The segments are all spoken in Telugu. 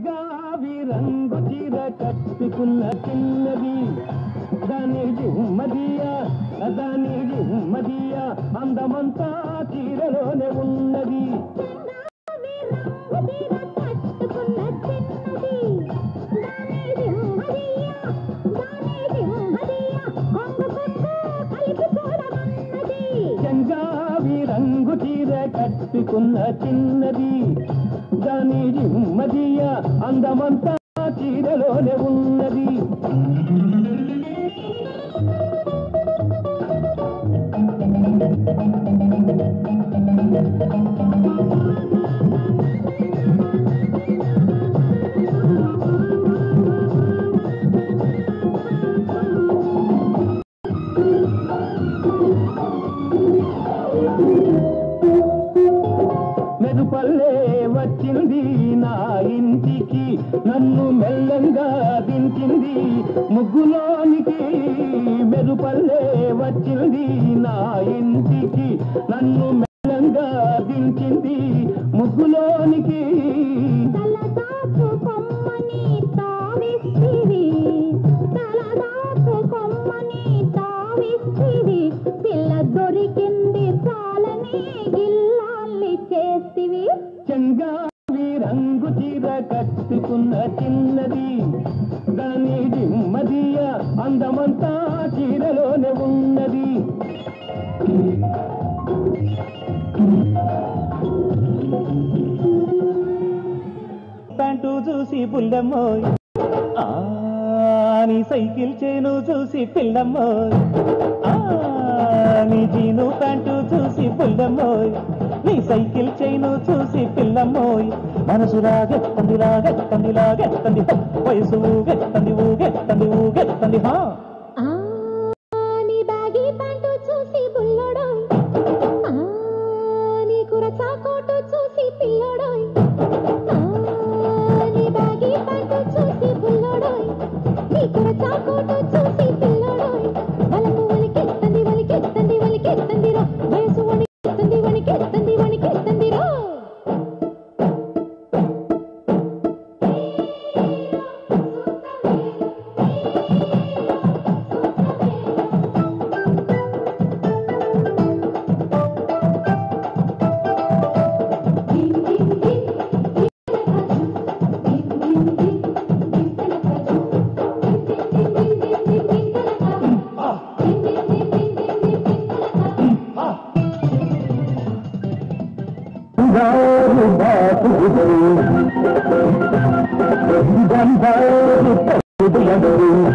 చెంగావి రంగు చీర కట్టుకున్న చిన్నది దాని జిమ్మదియ దాని జిమ్మదియ అందమంతా చీరలోనే ఉన్నది చెంగావి రంగు చీర కట్టుకున్న చిన్నది దాని జిమ్మదియ అందమంతా చీరలోనే ఉన్నది మెరుపల్లే వచ్చింది నా ఇంటికి నన్ను మెల్లంగా దించింది ముగ్గులోనికి మెరుపల్లే వచ్చింది నా ఇంటికి నన్ను మెల్లంగా దించింది ముగ్గులోనికి పిల్ల దొరికింది చాలని గిల్లాల్ని చేస్తివి చెంగావి రంగు చీర కట్టుకున్న చిన్నది దాని జిమ్మదియ అందమంతా చీరలోనే ఉన్నది ప్యాంటు చూసి పుల్లమ్మోయ్ ఆ, నీ సైకిల్ చేను చూసి పిల్లమ్మోయ్ ఆ, నీ జీను ప్యాంటు చూసి పుల్లమ్మోయ్ నీ సైకిల్ చైను చూసి పిల్లమ్మోయ్ మనసు లాగెత్తంది లాగెత్తంది లాగెత్తంది హో! వయసు ఊగెత్తంది ఊగెత్తంది ఊగెత్తంది హా ఆ నీ బ్యాగీ ప్యాంటు చూసి బుల్లడోయ్ ఆ నీ కురసా కోటు చూసి పిల్లడోయ్ ఆ నీ బ్యాగీ ప్యాంటు చూసి బుల్లడోయ్ నీ కురసా కోటు చూసి పిల్లడోయ్ వలకు వలికెత్తంది వలికెత్తంది వలికెత్తంది రో వయసు వణికెత్తంది వణికెత్తంది వణికెత్తంది రో బంగారు బాపుడు బంగారు పప్పుడులడు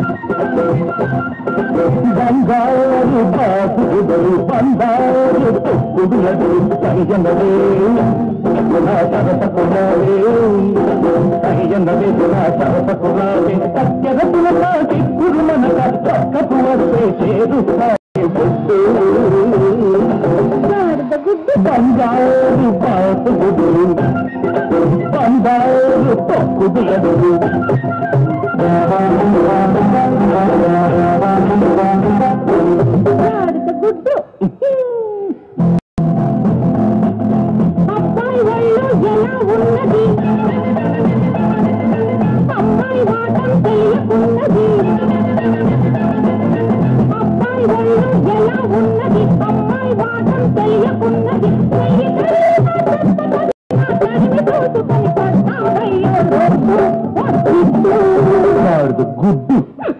బంగారు బాపుడు బంగారు పప్పుడులడు సరిజనవే గుణా సరసకురావే సరిజనవే గుణా సరసకురావే సత్యరతుల కాటి కురుమనక చక్కపు వస్తే చేరుస్తాయి పొట్టు గాడిద గుడ్డు బంగారు పాపుడు బంగారు పప్పుడులడు గాడిద గుడ్డు అబ్బాయి ఒళ్ళు ఎలా ఉన్నది అమ్మాయి వాటం తెలియకున్నది అబ్బాయి ఒళ్ళు ఎలా ఉన్నది అమ్మాయి వాటం తెలియకున్నది నెయ్యి తరిమి చూసుకొని పడ్డావయ్యో రోజు వద్దు. బంగారు గుడ్డు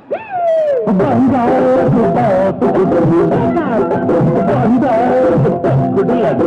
బంగారు పాపుడు బంగారు పప్పుడులడు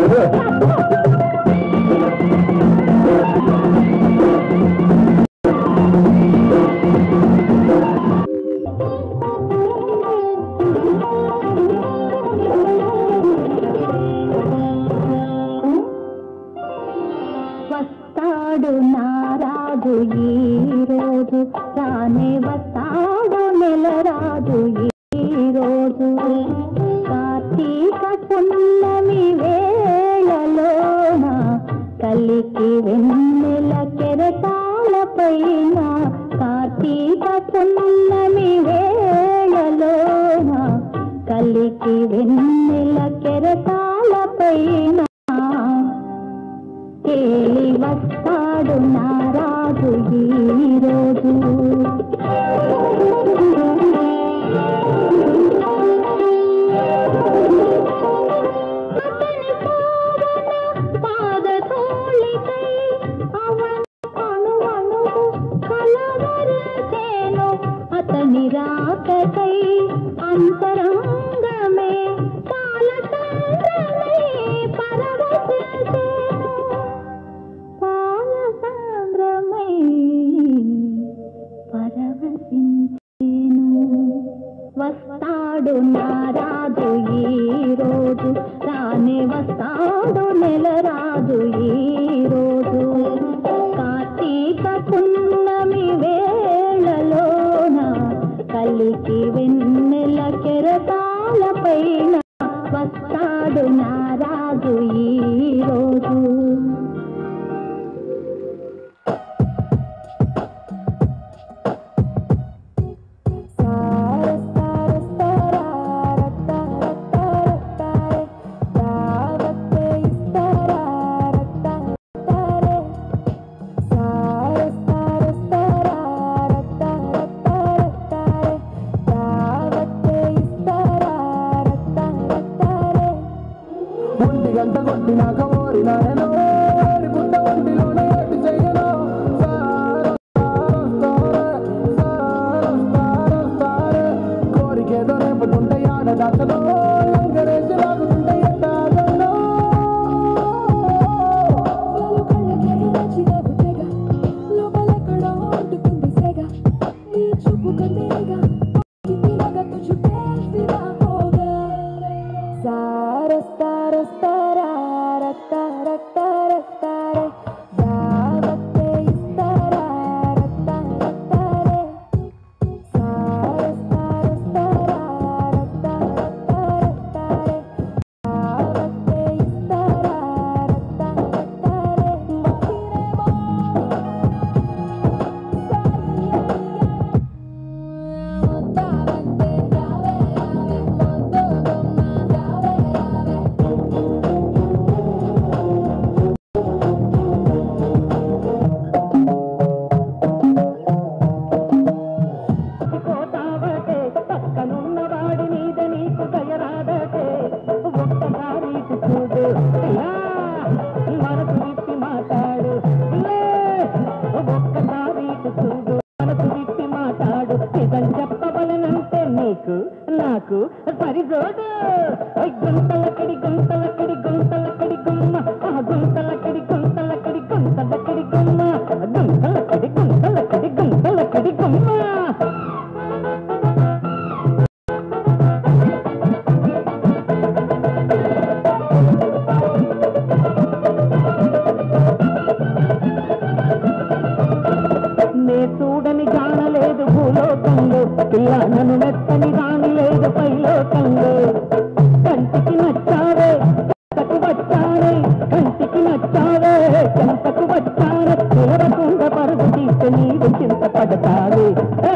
వస్తాడు నారాజు ఈ రోజు రానే వస్తాడు నెల రాజు ఈ రోజు కార్తీక పున్నమి వేళలోన కలికి వెన్నెల కెరటాల పైన కార్తీక పున్నమి వేళలోన కలికి వెన్నెల కెరటాల పైన తేలి వస్తాడు నారాజు నెలరాజు ఈ రోజు అతని పావన పాదధూళికై అవని అణువణువు కలవరించేను. అతని రాకకై అంతరంగమే పాలసంద్రమై పరవశించేను. పాలసంద్రమై పరవశించేను వస్తాడు నారాజు ఈ రోజు రానే వస్తాడు నెల రాజు ఈ రోజు కార్తీక పున్నమి వేళలోన కలికి వెన్నెల కెరటాల పైన వస్తాడు నారాజు ఈ రోజు ఒంటి గంట కొట్టినాక ఓరి నాయనో ఓరి గుంట ఒంటిలోనే ఏటి చెయ్యనో కోరికేదో రేపుతుంటే ఆడదాసలో లంకరేసి లాగుతుంటే ఎట్టాగలో పోతావటే పక్కనున్న వాడి మీద నీకు దయరాదటే ఒక్కసారి ఇటు చూడు ఇలా మనసు విప్పి మాట్లాడు లే, ఒక్కసారి ఇటు చూడు మనసు విప్పి మాట్లాడు నిజం చెప్పవలనంటే నీకు నాకు సరిజోడు ఓయ్ గుంతలకడి గుంతలకడి గుంతలకడి గుమ్మ ఆ గుంతలకడి గుంతలకడి గుంతలకడి గుమ్మ గుంతలకడి గుంతలకడి గుంతలకడి గుమ్మ నే చూడని జానలేదు భూలోకంలో పిల్ల నన్ను మెత్తని రాని లేదు పైలోకంలో కంటికి నచ్చావే చెంతకు వచ్చానే కంటికి నచ్చావే చెంతకు వచ్చానే నిలవకుండా పరుగు తీస్తే నీవు చింతపడతావే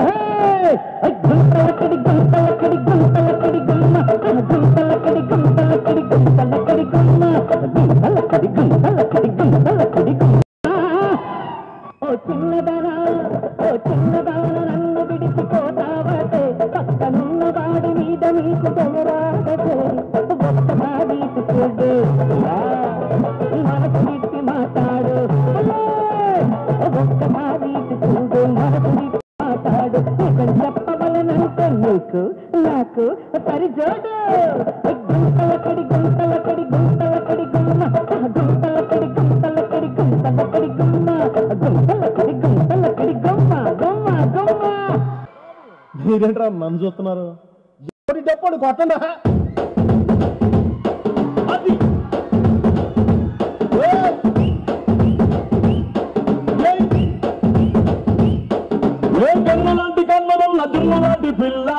గుంతలకడి గుంతలకడి గుంతలకడి గుమ్మ గుంతలకడి గుంతలకడి గుంతలకడి గుమ్మ గుంతలకడి గుంతలకడి గుంతలకడి గుమ్మ ఓ చిన్నదనా ఓ చిన్నదాన నన్ను విడిచిపోతావటే పక్కనున్న వాడి మీద నీకు దయరాదటే ఒక్కసారి ఇటు చూడు ఇలా మనసు విప్పి మాట్లాడు అలే, ఒక్కసారి ఇటు చూడు మనసు విప్పి మాట్లాడు నిజం చెప్పవలనంటే నీకు నాకు పరిజోడు గుంతలకడి గుంతలకడి గుంతలకడి గుమ్మ గుంతలకడి గుంతలకడి గుంతలకడి గుమ్మ గుంతలకడి గుంతలకడి గుమ్మ గుమ్మ గుమ్మ మీరేంట్రా నన్ను చూస్తున్నారు ఎవరి డప్పుడు కొట్టండా అది ఏయ్! ఏయ్! ఏ కన్నులాంటి కన్నులున్న జిల్లులాంటి పిల్ల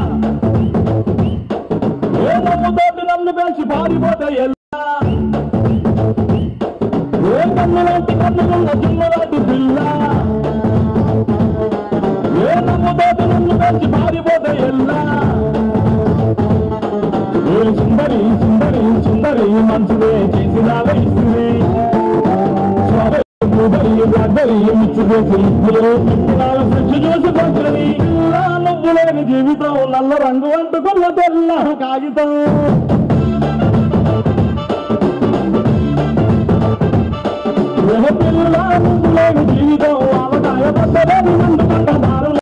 ఏ నమ్ముతోటి నన్ను పెంచి పారిపోతే ఎల్లా ఏ కన్నులాంటి కన్నులున్న జిల్లులాంటి పిల్ల ఏ నమ్ముతోటి నన్ను పెంచి పారిపోతే ఎల్లా ఏ సుందరి సుందరి సుందరి మంచిదే చేసిన ఇస్తుంది స్వభావం వెయ్యి మిచ్చి చేసి ఇప్పుడే విత్తనాల ఫ్రిడ్జ్ చూసి పంచని నువ్వు లేని జీవితం నల్ల రంగు అంటుకున్న తెల్ల కాగితం ఏ పిల్ల నువ్వు లేని జీవితం ఆవకాయ పడ్డదని మండుకుంట దారులో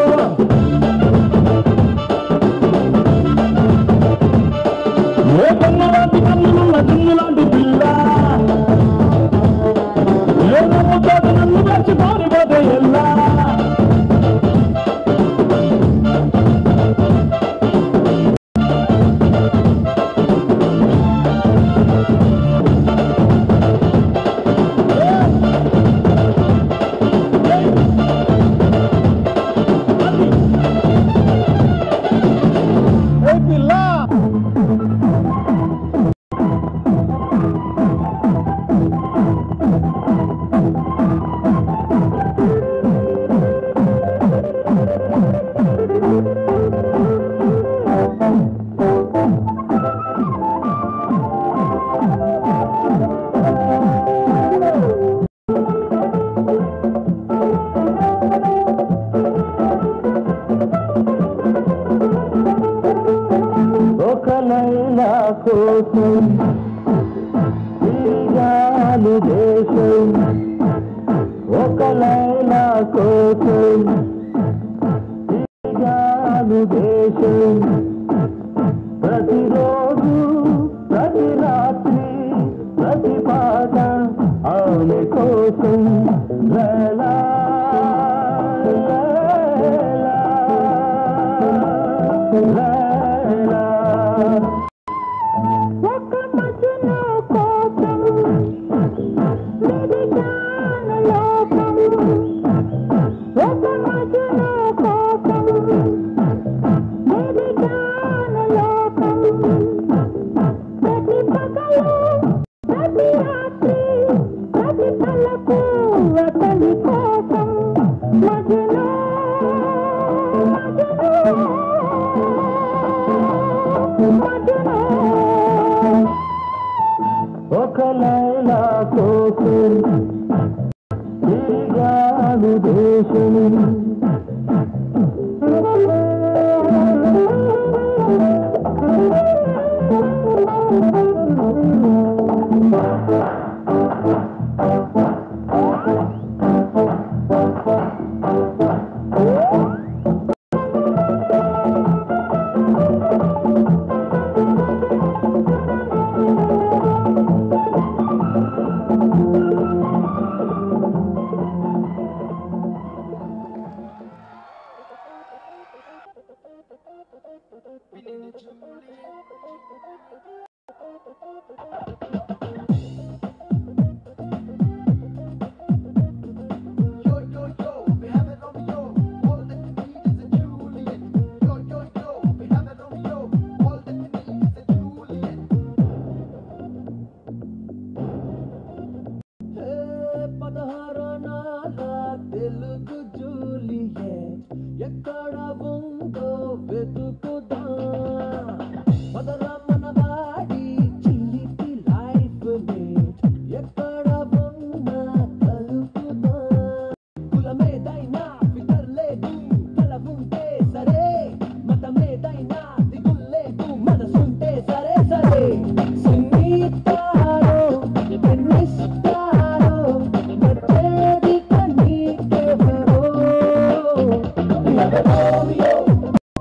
ఏ కన్నలాంటి కన్నులున్న జిన్ను లాంటి పిల్ల ఏ నమ్ముతాడు నన్ను మర్చి పారిపోతే ఎల్లా ఏ పిల్ల ఒక లైలా కోసం తిరిగాను దేశం ఒక లైలా కోసం తిరిగాను దేశం ప్రతిరోజు ప్రతి రాత్రి ప్రతి పాట ఆమె కోసం లైలా లైలా లైలా ఒక మజును కోసం వెదిగాను లోకం ఒక మజును కోసం వెదిగాను లోకం ప్రతి పగలు ప్రతి రాత్రి ప్రతి పలకు అతని కోసం మజును మజును మజును ఒక లైలా కోసం తిరిగాను దేశం Yo, yo, yo, we have it Romeo. All that we need is a Juliet. Yo, yo, yo, we have it Romeo. All that we need is a Juliet. పదహారణాల తెలుగు జూలియట్ ఎక్కడ ఉందో వెతుకుదా పదరా మన వాడి చిల్లికి లైఫ్ మేట్ ఎక్కడ ఉన్నా కలుపుదా కులమేదైనా ఫికర్ లేదు కల ఉంటే సరే మతమేదైనా దిగుల్లేదు మనసుంటే సరే సరే సంగీతారో ఎన్నిస్తారో వచ్చేది కన్నీకెవరో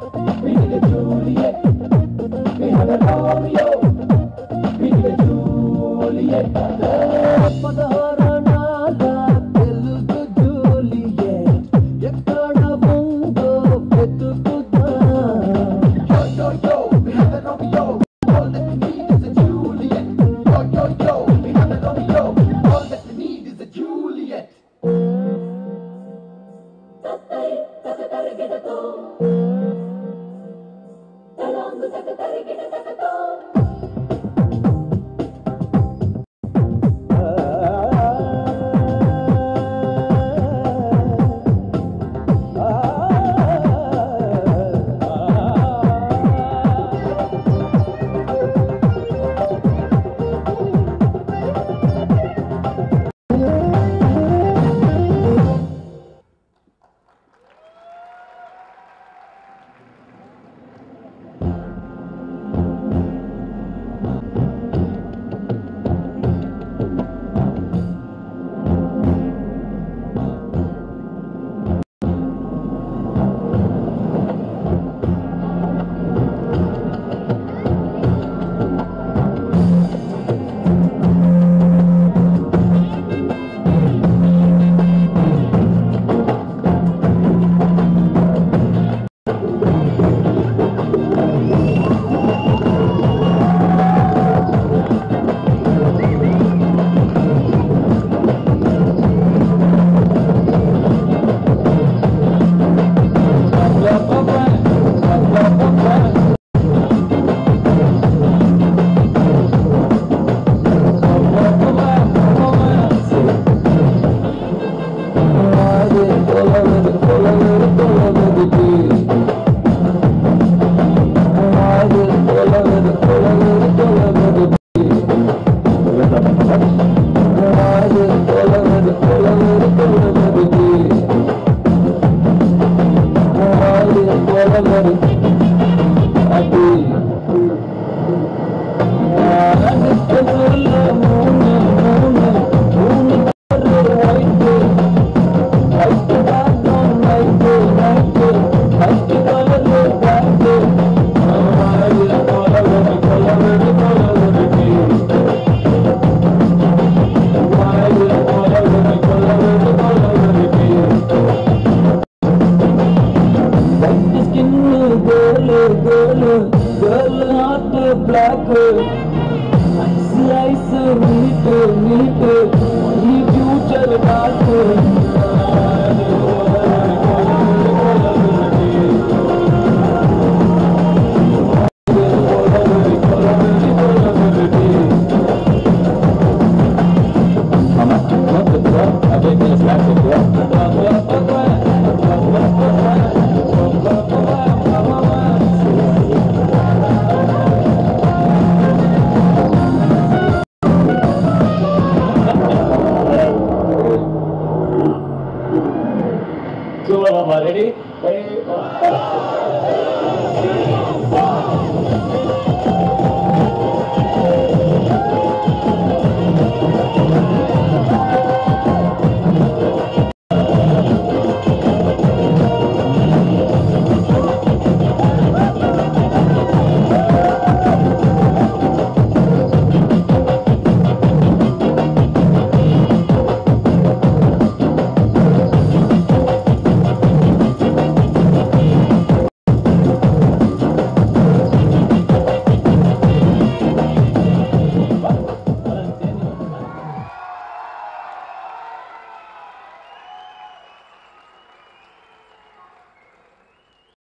Two of them already. Ready?